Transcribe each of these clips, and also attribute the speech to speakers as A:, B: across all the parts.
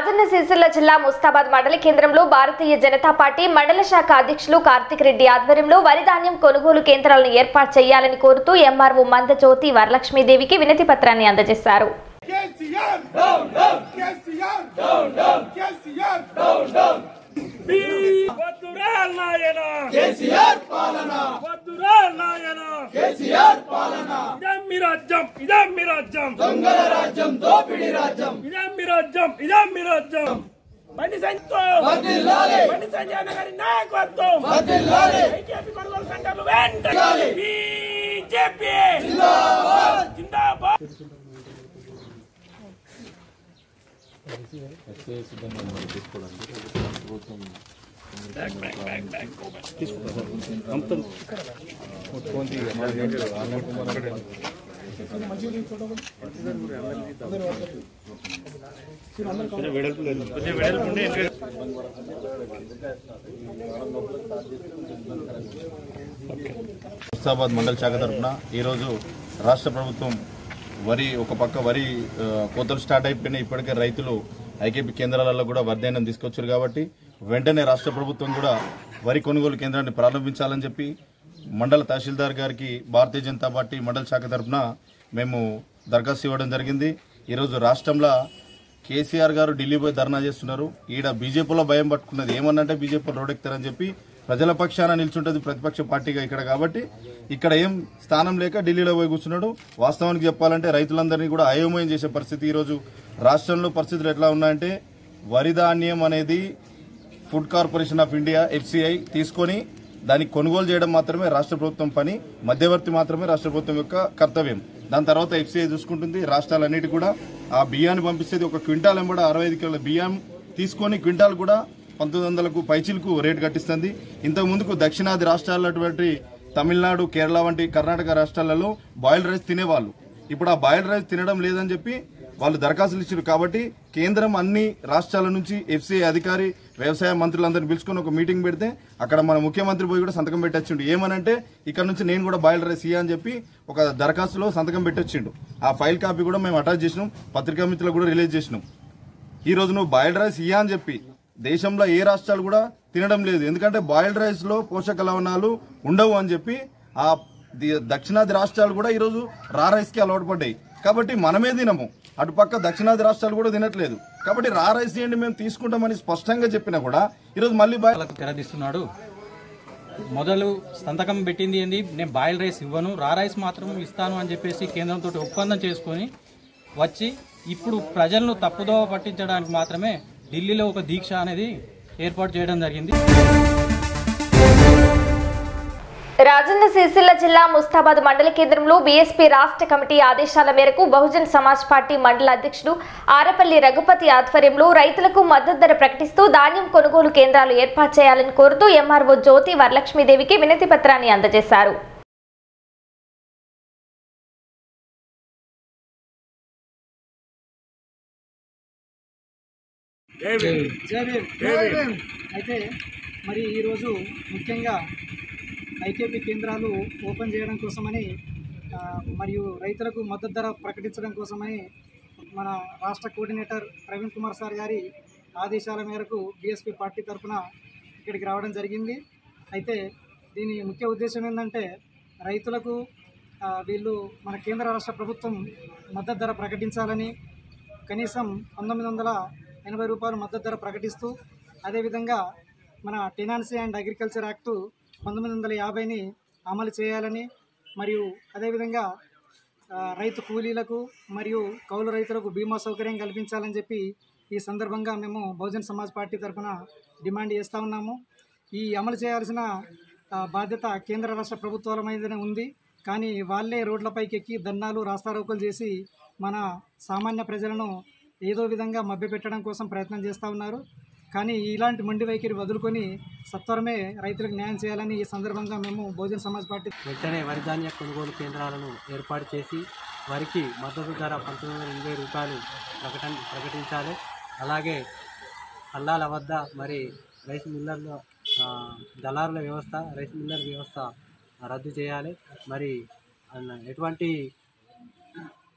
A: రాజన్న సిరిసిల్ల జిల్లా ముస్తాబాద్ మండల కేంద్రంలో భారతీయ జనతా పార్టీ మండల శాఖ అధ్యక్షులు కార్తిక్ రెడ్డి ఆధ్వర్యంలో వరి ధాన్యం కొనుగోలు కేంద్రాలను ఏర్పాటు చేయాలని కోరుతూ ఎంఆర్ఓ మందజ్యోతి వరలక్ష్మీదేవికి వినతి పత్రాన్ని అందజేశారు
B: KCR down down KCR down down KCR down down
C: వద్దురా నాయన
B: కేసీఆర్ పాలన
C: వద్దురా నాయన
B: కేసీఆర్ పాలన
C: ఇదేం మీ రాజ్యం ఇదేం మీ రాజ్యం
B: దొంగల రాజ్యం దోపిడీ రాజ్యం
C: ఇదేం మీ రాజ్యం ఇదేం మీ రాజ్యం బండి సంజయ్
B: వర్ధిల్లాలి
C: బండి సంజయ్ నగరి నాయకత్వం
B: వర్ధిల్లాలి
C: బీజేపీ కొనుగోలు సెంటర్లు వెంటనే బీజేపీ జిందాబాద్
D: ముస్తాబాద్ మండల శాఖ తరఫున ఈరోజు రాష్ట్ర ప్రభుత్వం వరి ఒక పక్క వరి ఆ, కోతలు స్టార్ట్ అయిపోయినాయి ఇప్పటికే రైతులు ఐకేపీ కేంద్రాలలో కూడా వర్ధైనం తీసుకొచ్చారు కాబట్టి వెంటనే రాష్ట్ర ప్రభుత్వం కూడా వరి కొనుగోలు కేంద్రాన్ని ప్రారంభించాలని చెప్పి మండల తహసీల్దార్ గారికి భారతీయ జనతా పార్టీ మండల శాఖ తరఫున మేము దరఖాస్తు ఇవ్వడం జరిగింది ఈరోజు రాష్ట్రంలో కేసీఆర్ గారు ఢిల్లీ పోయి ధర్నా చేస్తున్నారు ఈడ బీజేపీలో భయం పట్టుకున్నది ఏమన్నంటే బీజేపీ రోడెక్తారని చెప్పి ప్రజల పక్షాన నిల్చుంటుంది ప్రతిపక్ష పార్టీగా ఇక్కడ కాబట్టి ఇక్కడ ఏం స్థానం లేక ఢిల్లీలో పోయి కూర్చున్నాడు వాస్తవానికి చెప్పాలంటే రైతులందరినీ కూడా అయోమయం చేసే పరిస్థితి ఈరోజు రాష్ట్రంలో పరిస్థితులు ఎట్లా ఉన్నాయంటే వరి ధాన్యం అనేది food corporation of India FCI తీసుకొని దాన్ని కొనుగోలు చేయడం మాత్రమే రాష్ట్ర ప్రభుత్వం పని మధ్యవర్తి మాత్రమే రాష్ట్ర ప్రభుత్వం యొక్క కర్తవ్యం దాని తర్వాత ఎఫ్సిఐ చూసుకుంటుంది రాష్ట్రాలన్నిటి కూడా ఆ బియ్యాన్ని పంపిస్తుంది ఒక క్వింటాల్ ఎంబడ అరవై ఐదు కిలోల బియ్యం తీసుకొని క్వింటాల్ కూడా పంతొమ్మిది వందలకు పైచిలకు రేటు కట్టిస్తుంది ఇంతకు ముందుకు దక్షిణాది రాష్ట్రాలటువంటి తమిళనాడు కేరళ వంటి కర్ణాటక రాష్ట్రాలలో బాయిల్డ్ రైస్ తినేవాళ్ళు ఇప్పుడు ఆ బాయిల్డ్ రైస్ తినడం లేదని చెప్పి వాళ్ళు దరఖాస్తులు ఇచ్చారు కాబట్టి కేంద్రం అన్ని రాష్ట్రాల నుంచి ఎఫ్సీఐ అధికారి వ్యవసాయ మంత్రులందరినీ పిలుచుకొని ఒక మీటింగ్ పెడితే అక్కడ మన ముఖ్యమంత్రి పోయి కూడా సంతకం పెట్టొచ్చిండు ఏమనంటే ఇక్కడ నుంచి నేను కూడా బాయిల్ రైస్ ఇయ్య అని చెప్పి ఒక దరఖాస్తులో సంతకం పెట్టొచ్చిండు ఆ ఫైల్ కాపీ కూడా మేము అటాచ్ చేసినాం పత్రికా మిత్రులు కూడా రిలీజ్ చేసినాం ఈ రోజు నువ్వు బాయిల్డ్ రైస్ ఇయ్యా అని చెప్పి దేశంలో ఏ రాష్ట్రాలు కూడా తినడం లేదు ఎందుకంటే బాయిల్డ్ రైస్ లో పోషక లవణాలు ఉండవు అని చెప్పి ఆ ది- దక్షిణాది రాష్ట్రాలు కూడా ఈరోజు రా రైస్ కి అలవాటు పడ్డాయి కాబట్టి మనమే తినము అటు పక్క దక్షిణాది రాష్ట్రాలు కూడా తినట్లేదు కాబట్టి రా రైస్ ఏంటి మేము తీసుకుంటామని స్పష్టంగా చెప్పినా కూడా ఈరోజు మళ్ళీ బాయ్
E: వాళ్ళకు తెరదీస్తున్నాడు మొదలు సంతకం పెట్టింది ఏంది నేను బాయిల్ రైస్ ఇవ్వను రా రైస్ మాత్రం ఇస్తాను అని చెప్పేసి కేంద్రంతో ఒప్పందం చేసుకొని వచ్చి ఇప్పుడు ప్రజలను తప్పుదోవ పట్టించడానికి మాత్రమే ఢిల్లీలో ఒక దీక్ష అనేది ఏర్పాటు చేయడం జరిగింది
A: రాజన్న సిరిసిల్ల జిల్లా ముస్తాబాద్ మండల కేంద్రంలో బీఎస్పీ రాష్ట్ర కమిటీ ఆదేశాల మేరకు బహుజన్ సమాజ్ పార్టీ మండల అధ్యక్షుడు ఆరపల్లి రఘుపతి ఆధ్వర్యంలో రైతులకు మద్దతు ధర ప్రకటిస్తూ ధాన్యం కొనుగోలు కేంద్రాలు ఏర్పాటు చేయాలని కోరుతూ ఎంఆర్ఓ జ్యోతి వరలక్ష్మీదేవికి వినతి పత్రాన్ని అందజేశారు
F: అయితే మరి ఈరోజు ముఖ్యంగా ఐకేపీ కేంద్రాలు ఓపెన్ చేయడం కోసమని ఆ, మరియు రైతులకు మద్దతు ధర ప్రకటించడం కోసమని మన రాష్ట్ర కోఆర్డినేటర్ ప్రవీణ్ కుమార్ సార్ గారి ఆదేశాల మేరకు బీఎస్పీ పార్టీ తరఫున ఇక్కడికి రావడం జరిగింది అయితే దీని ముఖ్య ఉద్దేశం ఏంటంటే రైతులకు ఆ, వీళ్ళు మన కేంద్ర రాష్ట్ర ప్రభుత్వం మద్దతు ధర ప్రకటించాలని కనీసం పంతొమ్మిది వందల ఎనభై రూపాయలు మద్దతు ధర ప్రకటిస్తూ అదేవిధంగా మన టెనాన్సీ అండ్ అగ్రికల్చర్ యాక్టు పంతొమ్మిది వందల యాభైని అమలు చేయాలని మరియు అదేవిధంగా ఆ, రైతు కూలీలకు మరియు కౌలు రైతులకు బీమా సౌకర్యం కల్పించాలని చెప్పి ఈ సందర్భంగా మేము బహుజన్ సమాజ్ పార్టీ తరఫున డిమాండ్ చేస్తూ ఉన్నాము ఈ అమలు చేయాల్సిన ఆ, బాధ్యత కేంద్ర రాష్ట్ర ప్రభుత్వాల మీదనే ఉంది కానీ వాళ్ళే రోడ్లపైకి ఎక్కి ధర్నాలు రాస్తారోకలు చేసి మన సామాన్య ప్రజలను ఏదో విధంగా మభ్యపెట్టడం కోసం ప్రయత్నం చేస్తూ ఉన్నారు కానీ ఇలాంటి మొండి వైఖరి వదులుకొని సత్వరమే రైతులకు న్యాయం చేయాలని ఈ సందర్భంగా మేము బహుజన్ సమాజ్ పార్టీ
G: వెంటనే వరి ధాన్య కొనుగోలు కేంద్రాలను ఏర్పాటు చేసి వరికి మద్దతు ధర పంతొమ్మిది వందల ఎనభై రూపాయలు ప్రకటన ప్రకటించాలి అలాగే అల్లాల వద్ద మరి రైస్ మిల్లర్ల ఆ, దళారుల వ్యవస్థ రైస్ మిల్లర్ వ్యవస్థ రద్దు చేయాలి మరి అన్న ఎటువంటి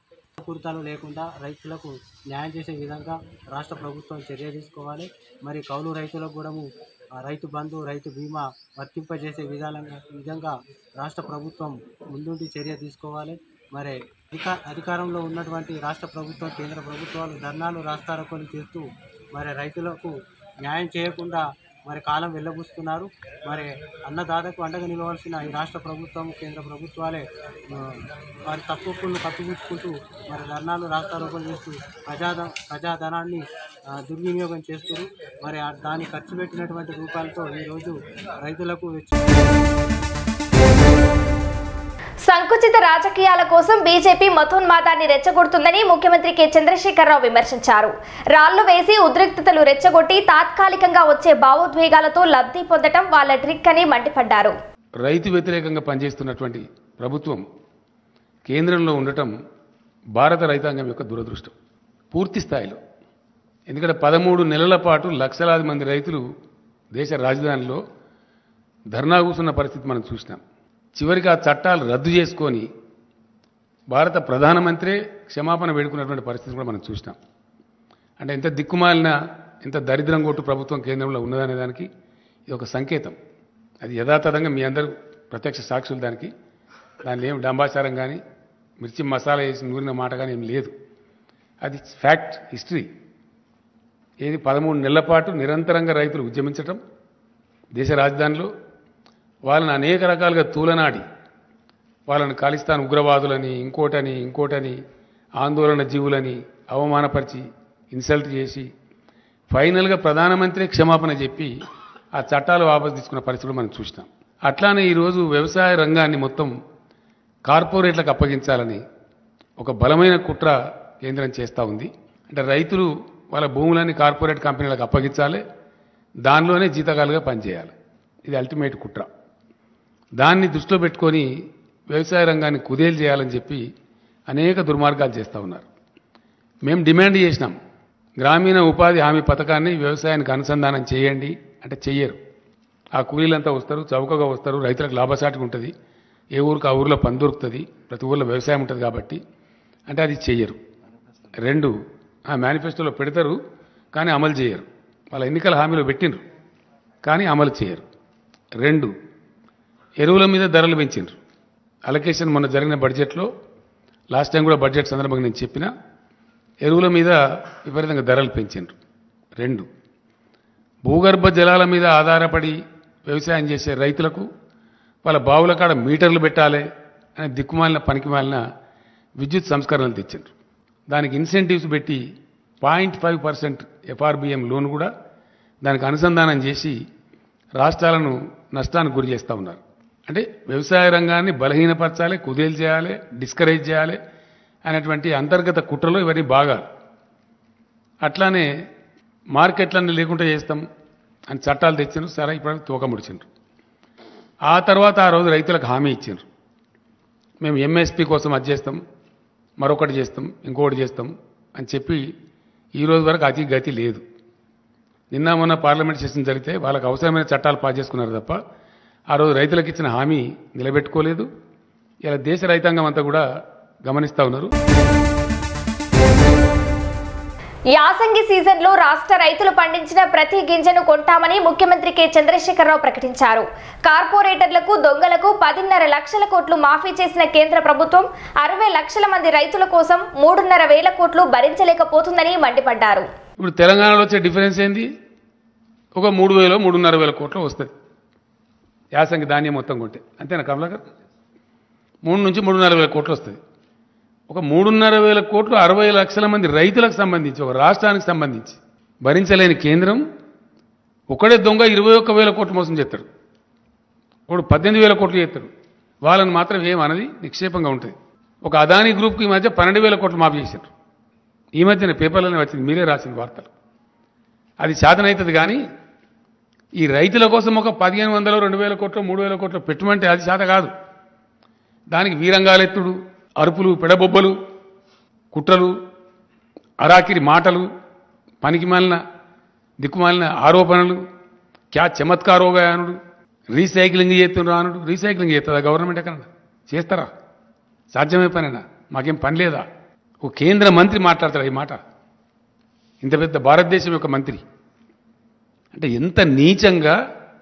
G: కుర్తాలు లేకుండా రైతులకు న్యాయం చేసే విధంగా రాష్ట్ర ప్రభుత్వం చర్య తీసుకోవాలి మరి కౌలు రైతులకు కూడా ఆ, రైతు బంధు రైతు బీమా వర్తింపజేసే విధానంగా విధంగా రాష్ట్ర ప్రభుత్వం ముందుండి చర్య తీసుకోవాలి మరి అధిక అధికారంలో ఉన్నటువంటి రాష్ట్ర ప్రభుత్వం కేంద్ర ప్రభుత్వాలు ధర్నాలు రాస్తారోకోలు చేస్తూ మరి రైతులకు న్యాయం చేయకుండా మరి కాలం వెళ్ళబుస్తున్నారు మరి అన్నదాతకు అండగా నిలవాల్సిన ఈ రాష్ట్ర ప్రభుత్వం కేంద్ర ప్రభుత్వాలే ఆ, వారి తప్పులను కప్పిపుచ్చుకుంటూ మరి ధర్నాలు రాస్తారోపణలు చేస్తూ ప్రజాధ ప్రజాధనాన్ని ఆ, దుర్వినియోగం చేస్తారు మరి ఆ- దాన్ని ఖర్చు పెట్టినటువంటి రూపాయలతో ఈరోజు రైతులకు వెచ్చి
A: సంకుచిత రాజకీయాల కోసం బీజేపీ మతోన్మాదాన్ని రెచ్చగొడుతుందని ముఖ్యమంత్రి కె చంద్రశేఖరరావు విమర్శించారు రాళ్లు వేసి ఉద్రిక్తతలు రెచ్చగొట్టి తాత్కాలికంగా వచ్చే భావోద్వేగాలతో లబ్ధి పొందటం వాళ్ళ ట్రిక్ అని మండిపడ్డారు
H: రైతు వ్యతిరేకంగా పనిచేస్తున్నటువంటి ప్రభుత్వం కేంద్రంలో ఉండటం భారత రైతాంగం యొక్క దురదృష్టం పూర్తి స్థాయిలో ఎందుకంటే పదమూడు నెలల పాటు లక్షలాది మంది రైతులు దేశ రాజధానిలో ధర్నా కూర్చున్న పరిస్థితి మనం చూసినాం చివరికి ఆ చట్టాలు రద్దు చేసుకొని భారత ప్రధానమంత్రే క్షమాపణ వేడుకున్నటువంటి పరిస్థితి కూడా మనం చూసినాం అంటే ఎంత దిక్కుమాలిన ఎంత దరిద్రం కొట్టు ప్రభుత్వం కేంద్రంలో ఉన్నదనే దానికి ఇది ఒక సంకేతం అది యథాతథంగా మీ అందరూ ప్రత్యక్ష సాక్షులు దానికి దానిలో ఏం డంబాచారం కానీ మిర్చి మసాలా వేసి నూరిన మాట కానీ ఏం లేదు అది ఫ్యాక్ట్ హిస్టరీ ఏది పదమూడు నెలల పాటు నిరంతరంగా రైతులు ఉద్యమించటం దేశ రాజధానిలో వాళ్ళని అనేక రకాలుగా తూలనాడి వాళ్ళని ఖాళిస్తాన్ ఉగ్రవాదులని ఇంకోటని ఇంకోటని ఆందోళన జీవులని అవమానపరిచి ఇన్సల్ట్ చేసి ఫైనల్గా ప్రధానమంత్రి క్షమాపణ చెప్పి ఆ చట్టాలు వాపసు తీసుకున్న పరిస్థితులు మనం చూసినాం అట్లానే ఈరోజు వ్యవసాయ రంగాన్ని మొత్తం కార్పొరేట్లకు అప్పగించాలని ఒక బలమైన కుట్ర కేంద్రం చేస్తూ ఉంది అంటే రైతులు వాళ్ళ భూములన్నీ కార్పొరేట్ కంపెనీలకు అప్పగించాలి దానిలోనే జీతకాలుగా పనిచేయాలి ఇది అల్టిమేట్ కుట్ర దాన్ని దృష్టిలో పెట్టుకొని వ్యవసాయ రంగాన్ని కుదేలు చేయాలని చెప్పి అనేక దుర్మార్గాలు చేస్తూ ఉన్నారు మేము డిమాండ్ చేసినాం గ్రామీణ ఉపాధి హామీ పథకాన్ని వ్యవసాయానికి అనుసంధానం చేయండి అంటే చెయ్యరు ఆ కూలీలంతా వస్తారు చౌకగా వస్తారు రైతులకు లాభసాటిగా ఉంటుంది ఏ ఊరికి ఆ ఊరిలో పని దొరుకుతుంది ప్రతి ఊర్లో వ్యవసాయం ఉంటుంది కాబట్టి అంటే అది చెయ్యరు రెండు ఆ మేనిఫెస్టోలో పెడతారు కానీ అమలు చేయరు వాళ్ళ ఎన్నికల హామీలో పెట్టినరు కానీ అమలు చేయరు రెండు ఎరువుల మీద ధరలు పెంచిండ్రు అలొకేషన్ మొన్న జరిగిన బడ్జెట్లో లాస్ట్ టైం కూడా బడ్జెట్ సందర్భంగా నేను చెప్పిన ఎరువుల మీద విపరీతంగా ధరలు పెంచిండ్రు రెండు భూగర్భ జలాల మీద ఆధారపడి వ్యవసాయం చేసే రైతులకు వాళ్ళ బావుల కాడ మీటర్లు పెట్టాలి అని దిక్కుమాలిన పనికిమాలిన విద్యుత్ సంస్కరణలు తెచ్చిండ్రు దానికి ఇన్సెంటివ్స్ పెట్టి point five percent FRBM loan కూడా దానికి అనుసంధానం చేసి రాష్ట్రాలను నష్టానికి గురి చేస్తూ ఉన్నారు అంటే వ్యవసాయ రంగాన్ని బలహీనపరచాలి కుదేలు చేయాలి డిస్కరేజ్ చేయాలి అనేటువంటి అంతర్గత కుట్రలో ఇవన్నీ బాగా అట్లానే మార్కెట్లన్నీ లేకుండా చేస్తాం అని చట్టాలు తెచ్చిండ్రు సరే ఇప్పుడు తూక ముడిచిండ్రు ఆ తర్వాత ఆ రోజు రైతులకు హామీ ఇచ్చిండ్రు మేము ఎంఎస్పి కోసం అది చేస్తాం మరొకటి చేస్తాం ఇంకొకటి చేస్తాం అని చెప్పి ఈ రోజు వరకు అతి గతి లేదు నిన్న మొన్న పార్లమెంట్ సెషన్ జరిగితే వాళ్ళకి అవసరమైన చట్టాలు పాస్ చేసుకున్నారు తప్ప ఆ రోజు రైతులకు ఇచ్చిన హామీ నిలబెట్టుకోలేదు ఇలా దేశ రైతాంగం అంతా కూడా గమనిస్తూ ఉన్నారు
A: యాసంగి సీజన్లో రాష్ట్ర రైతులు పండించిన ప్రతి గింజను కొంటామని ముఖ్యమంత్రి కె చంద్రశేఖరరావు ప్రకటించారు కార్పొరేటర్లకు దొంగలకు పదిన్నర లక్షల కోట్లు మాఫీ చేసిన కేంద్ర ప్రభుత్వం అరవై లక్షల మంది రైతుల కోసం మూడున్నర వేల కోట్లు భరించలేకపోతుందని మండిపడ్డారు
H: ఇప్పుడు తెలంగాణలో వచ్చే డిఫరెన్స్ ఏంది ఒక మూడు వేలు మూడున్నర వేల కోట్లు వస్తుంది యాసంగి ధాన్యం మొత్తం కొంటే అంతేనా కమలాకర్ మూడు నుంచి మూడున్నర వేల కోట్లు వస్తుంది ఒక మూడున్నర వేల కోట్లు అరవై లక్షల మంది రైతులకు సంబంధించి ఒక రాష్ట్రానికి సంబంధించి భరించలేని కేంద్రం ఒకడే దొంగ ఇరవై ఒక్క వేల కోట్లు మోసం చేస్తాడు ఒకడు పద్దెనిమిది వేల కోట్లు చేస్తాడు వాళ్ళని మాత్రం ఏమన్నది నిక్షేపంగా ఉంటుంది ఒక అదానీ గ్రూప్కి ఈ మధ్య పన్నెండు వేల కోట్లు మాఫీ చేశారు ఈ మధ్యన పేపర్లోనే వచ్చింది మీరే రాసిన వార్తలు అది శాతనవుతుంది కానీ ఈ రైతుల కోసం ఒక పదిహేను వందలు రెండు వేల కోట్లు మూడు వేల కోట్లు పెట్టుమంటే అది శాత కాదు దానికి వీరంగాలెత్తుడు అరుపులు పెడబొబ్బలు కుట్రలు అరాకిరి మాటలు పనికిమాలిన దిక్కుమాలిన ఆరోపణలు క్యా చమత్కారోగా అనుడు రీసైక్లింగ్ చేస్తున్నారు అనుడు రీసైక్లింగ్ చేస్తుందా గవర్నమెంట్ ఎక్కడ చేస్తారా సాధ్యమే పనేనా మాకేం పని లేదా ఒక కేంద్ర మంత్రి మాట్లాడతాడు ఈ మాట ఇంత పెద్ద భారతదేశం యొక్క మంత్రి అంటే ఎంత నీచంగా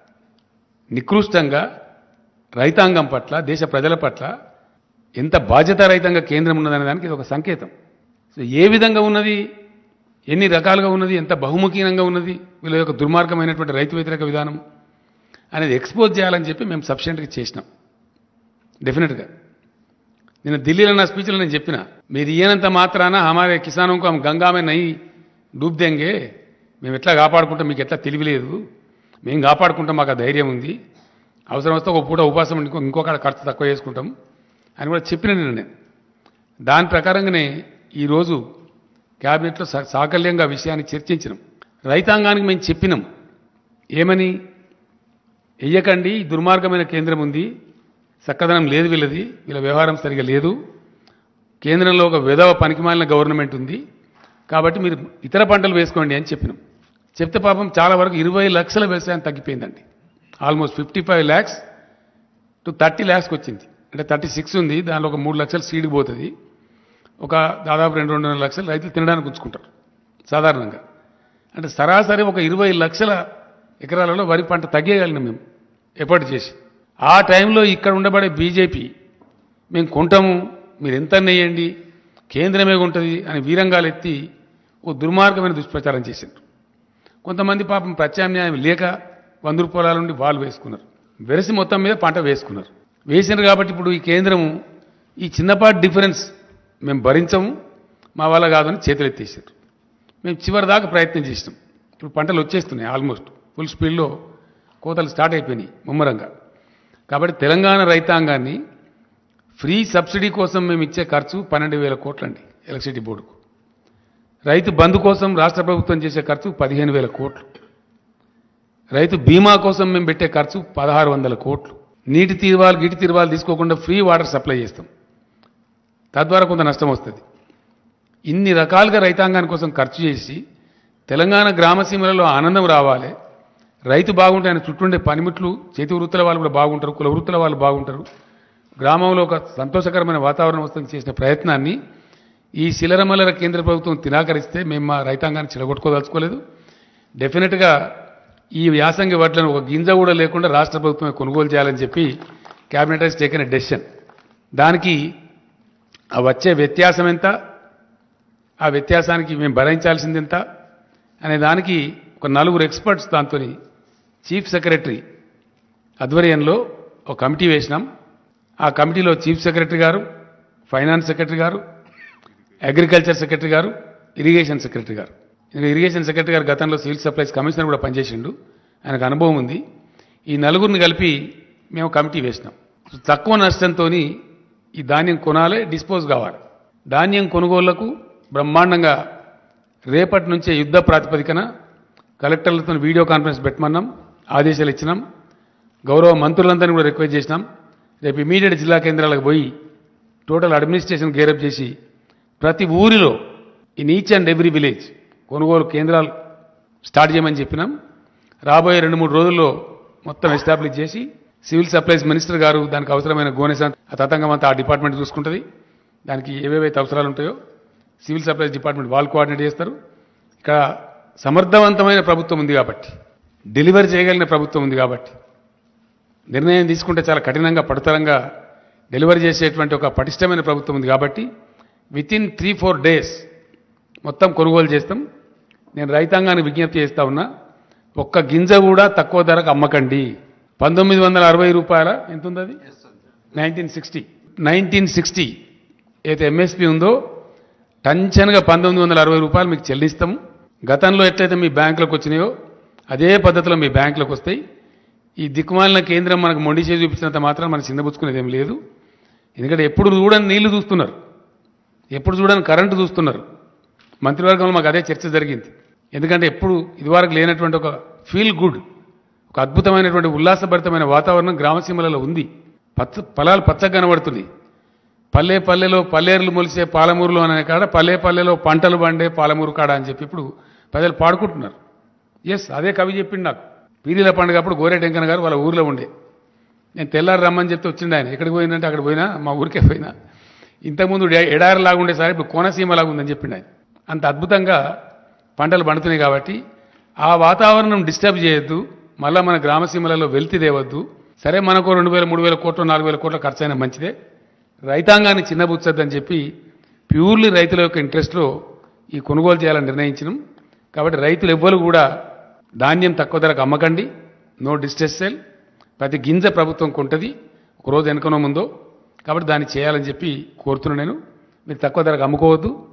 H: నికృష్టంగా రైతాంగం పట్ల దేశ ప్రజల పట్ల ఎంత బాధ్యతారహితంగా కేంద్రం ఉన్నదనే దానికి ఇది ఒక సంకేతం సో ఏ విధంగా ఉన్నది ఎన్ని రకాలుగా ఉన్నది ఎంత బహుముఖీనంగా ఉన్నది వీళ్ళ యొక్క దుర్మార్గమైనటువంటి రైతు వ్యతిరేక విధానం అనేది ఎక్స్పోజ్ చేయాలని చెప్పి మేము సఫిషియెంట్గా చేసినాం డెఫినెట్గా నేను ఢిల్లీలో నా స్పీచ్లో నేను చెప్పిన మీరు ఇయ్యనంత మాత్రాన హమారే కిసానం కో హమ్ గంగామే నై డూబ్ దెంగే మేము ఎట్లా కాపాడుకుంటాం మీకు ఎట్లా తెలివిలేదు మేము కాపాడుకుంటాం మాకు ఆ ధైర్యం ఉంది అవసరం వస్తే ఒక పూట ఉపాసం ఇంకో ఇంకొక ఖర్చు తక్కువ చేసుకుంటాం అని కూడా చెప్పిన నేను నేను దాని ప్రకారంగానే ఈరోజు క్యాబినెట్లో సా- సాకల్యంగా ఆ విషయాన్ని చర్చించినాం రైతాంగానికి మేము చెప్పినాం ఏమని వెయ్యకండి ఈ దుర్మార్గమైన కేంద్రం ఉంది చక్కదనం లేదు వీళ్ళది వీళ్ళ వ్యవహారం సరిగా లేదు కేంద్రంలో ఒక విధవ పనికిమాలిన గవర్నమెంట్ ఉంది కాబట్టి మీరు ఇతర పంటలు వేసుకోండి అని చెప్పినాం చెప్తే పాపం చాలా వరకు ఇరవై లక్షల వ్యవసాయం తగ్గిపోయిందండి almost fifty five lakhs to thirty ల్యాక్స్కి వచ్చింది అంటే థర్టీ సిక్స్ ఉంది దానిలో ఒక మూడు లక్షలు సీడ్కి పోతుంది ఒక దాదాపు రెండు రెండున్నర లక్షలు రైతులు తినడానికి ఉంచుకుంటారు సాధారణంగా అంటే సరాసరి ఒక ఇరవై లక్షల ఎకరాలలో వరి పంట తగ్గేయగలిగినాం మేము ఎప్పటి చేసి ఆ టైంలో ఇక్కడ ఉండబడే బీజేపీ మేము కొంటాము మీరు ఎంత నెయ్యండి కేంద్రమే ఉంటుంది అని వీరంగాలు ఎత్తి ఓ దుర్మార్గమైన దుష్ప్రచారం చేశారు కొంతమంది పాపం ప్రత్యామ్నాయం లేక వంద రూపాయల నుండి వాళ్ళు వేసుకున్నారు వెరసి మొత్తం మీద పంట వేసుకున్నారు వేసినారు కాబట్టి ఇప్పుడు ఈ కేంద్రము ఈ చిన్నపాటి డిఫరెన్స్ మేము భరించము మా వల్ల కాదని చేతులు ఎత్తేసారు మేము చివరి దాకా ప్రయత్నం చేసినాం ఇప్పుడు పంటలు వచ్చేస్తున్నాయి ఆల్మోస్ట్ ఫుల్ స్పీడ్లో కోతలు స్టార్ట్ అయిపోయినాయి ముమ్మరంగా కాబట్టి తెలంగాణ రైతాంగాన్ని ఫ్రీ సబ్సిడీ కోసం మేము ఇచ్చే ఖర్చు పన్నెండు వేల కోట్లండి ఎలక్ట్రిసిటీ బోర్డుకు రైతు బంధు కోసం రాష్ట్ర ప్రభుత్వం చేసే ఖర్చు పదిహేను వేల కోట్లు రైతు బీమా కోసం మేము పెట్టే ఖర్చు పదహారు వందల కోట్లు నీటి తీర్వాలు గిటి తీర్వాలు తీసుకోకుండా ఫ్రీ వాటర్ సప్లై చేస్తాం తద్వారా కొంత నష్టం వస్తుంది ఇన్ని రకాలుగా రైతాంగాని కోసం ఖర్చు చేసి తెలంగాణ గ్రామసీమలలో ఆనందం రావాలి రైతు బాగుంటే ఆయన చుట్టూండే పనిముట్లు చేతి వృత్తుల వాళ్ళు కూడా బాగుంటారు కుల వృత్తుల వాళ్ళు బాగుంటారు గ్రామంలో ఒక సంతోషకరమైన వాతావరణం వస్తుంది చేసిన ప్రయత్నాన్ని ఈ శిలరమలర కేంద్ర ప్రభుత్వం తినాకరిస్తే మేము మా రైతాంగాన్ని చిలగొట్టుకోదలుచుకోలేదు డెఫినెట్గా ఈ వ్యాసంగి వడ్లను ఒక గింజ కూడా లేకుండా రాష్ట్ర ప్రభుత్వమే కొనుగోలు చేయాలని చెప్పి cabinet has taken a decision దానికి ఆ వచ్చే వ్యత్యాసం ఎంత ఆ వ్యత్యాసానికి మేము భరించాల్సింది ఎంత అనే దానికి ఒక నలుగురు ఎక్స్పర్ట్స్ దాంతో చీఫ్ సెక్రటరీ ఆధ్వర్యంలో ఒక కమిటీ వేసినాం ఆ కమిటీలో చీఫ్ సెక్రటరీ గారు ఫైనాన్స్ సెక్రటరీ గారు అగ్రికల్చర్ సెక్రటరీ గారు ఇరిగేషన్ సెక్రటరీ గారు ఇంకా ఇరిగేషన్ సెక్రటరీ గారు గతంలో సివిల్ సప్లైస్ కమిషనర్ కూడా పనిచేసిండు ఆయనకు అనుభవం ఉంది ఈ నలుగురిని కలిపి మేము కమిటీ వేసినాం సో తక్కువ నష్టంతో ఈ ధాన్యం కొనాలి డిస్పోజ్ కావాలి ధాన్యం కొనుగోళ్లకు బ్రహ్మాండంగా రేపటి నుంచే యుద్ధ ప్రాతిపదికన కలెక్టర్లతో వీడియో కాన్ఫరెన్స్ పెట్టమన్నాం ఆదేశాలు ఇచ్చినాం గౌరవ మంత్రులందరినీ కూడా రిక్వెస్ట్ చేసినాం రేపు ఇమీడియట్ జిల్లా కేంద్రాలకు పోయి టోటల్ అడ్మినిస్ట్రేషన్ గేరప్ చేసి ప్రతి ఊరిలో in each and every village కొనుగోలు కేంద్రాలు స్టార్ట్ చేయమని చెప్పినాం రాబోయే రెండు మూడు రోజుల్లో మొత్తం ఎస్టాబ్లిష్ చేసి సివిల్ సప్లైస్ మినిస్టర్ గారు దానికి అవసరమైన గోనెసంత ఆ తతంగం అంతా ఆ డిపార్ట్మెంట్ చూసుకుంటుంది దానికి ఏవేవైతే అవసరాలు ఉంటాయో సివిల్ సప్లైస్ డిపార్ట్మెంట్ వాళ్ళు కోఆర్డినేట్ చేస్తారు ఇక్కడ సమర్థవంతమైన ప్రభుత్వం ఉంది కాబట్టి డెలివరీ చేయగలిగిన ప్రభుత్వం ఉంది కాబట్టి నిర్ణయం తీసుకుంటే చాలా కఠినంగా పడతరంగా డెలివరీ చేసేటువంటి ఒక పటిష్టమైన ప్రభుత్వం ఉంది కాబట్టి within three four days మొత్తం కొనుగోలు చేస్తాం నేను రైతాంగానికి విజ్ఞప్తి చేస్తా ఉన్నా ఒక్క గింజ కూడా తక్కువ ధరకు అమ్మకండి పంతొమ్మిది వందల అరవై రూపాయల ఎంత ఉంది అది నైన్టీన్ సిక్స్టీ నైన్టీన్ సిక్స్టీ ఏదైతే ఎంఎస్పి ఉందో టంచన్గా పంతొమ్మిది వందల అరవై రూపాయలు మీకు చెల్లిస్తాము గతంలో ఎట్లయితే మీ బ్యాంకులకు వచ్చినాయో అదే పద్ధతిలో మీ బ్యాంకులకు వస్తాయి ఈ దిక్కుమాలిన కేంద్రం మనకు మొండి చేసి చూపించినంత మాత్రం మనం చిందబుచ్చుకునేది ఏం లేదు ఎందుకంటే ఎప్పుడు చూడని నీళ్లు చూస్తున్నారు ఎప్పుడు చూడని కరెంటు చూస్తున్నారు మంత్రివర్గంలో మాకు అదే చర్చ జరిగింది ఎందుకంటే ఎప్పుడు ఇదివరకు లేనటువంటి ఒక ఫీల్ గుడ్ ఒక అద్భుతమైనటువంటి ఉల్లాసభరితమైన వాతావరణం గ్రామసీమలలో ఉంది పచ్చ పొలాలు పచ్చగా కనబడుతుంది పల్లె పల్లెలో పల్లేరులు మొలిసే పాలమూరులో అనే కాడ పల్లె పల్లెలో పంటలు పండే పాలమూరు కాడ అని చెప్పి ఇప్పుడు ప్రజలు పాడుకుంటున్నారు ఎస్ అదే కవి చెప్పిండు నాకు పీరీల పండుగ అప్పుడు గోరేటెంకన్న గారు వాళ్ళ ఊర్లో ఉండే నేను తెల్లారి రమ్మని చెప్తే వచ్చిండు ఆయన ఎక్కడికి పోయిందంటే అక్కడ పోయినా మా ఊరికే పోయినా ఇంతకుముందు ఎ- ఎడారిలాగా ఉండేసరి ఇప్పుడు కోనసీమలాగా ఉందని చెప్పిండు ఆయన అంత అద్భుతంగా పంటలు పండుతున్నాయి కాబట్టి ఆ వాతావరణం డిస్టర్బ్ చేయొద్దు మళ్ళీ మన గ్రామసీమలలో వెల్తి తేవద్దు సరే మనకు రెండు వేల మూడు వేల కోట్లు నాలుగు వేల కోట్ల ఖర్చు అయినా మంచిదే రైతాంగాన్ని చిన్నబుచ్చొద్దని చెప్పి ప్యూర్లీ రైతుల యొక్క ఇంట్రెస్ట్లో ఈ కొనుగోలు చేయాలని నిర్ణయించినాం కాబట్టి రైతులు ఎవ్వరు కూడా ధాన్యం తక్కువ ధరకు అమ్మకండి నో డిస్ట్రెస్ సేల్ ప్రతి గింజ ప్రభుత్వం కొంటది ఒక రోజు వెనుకనో ముందో కాబట్టి దాన్ని చేయాలని చెప్పి కోరుతున్నాను నేను మీరు తక్కువ ధరకు అమ్ముకోవద్దు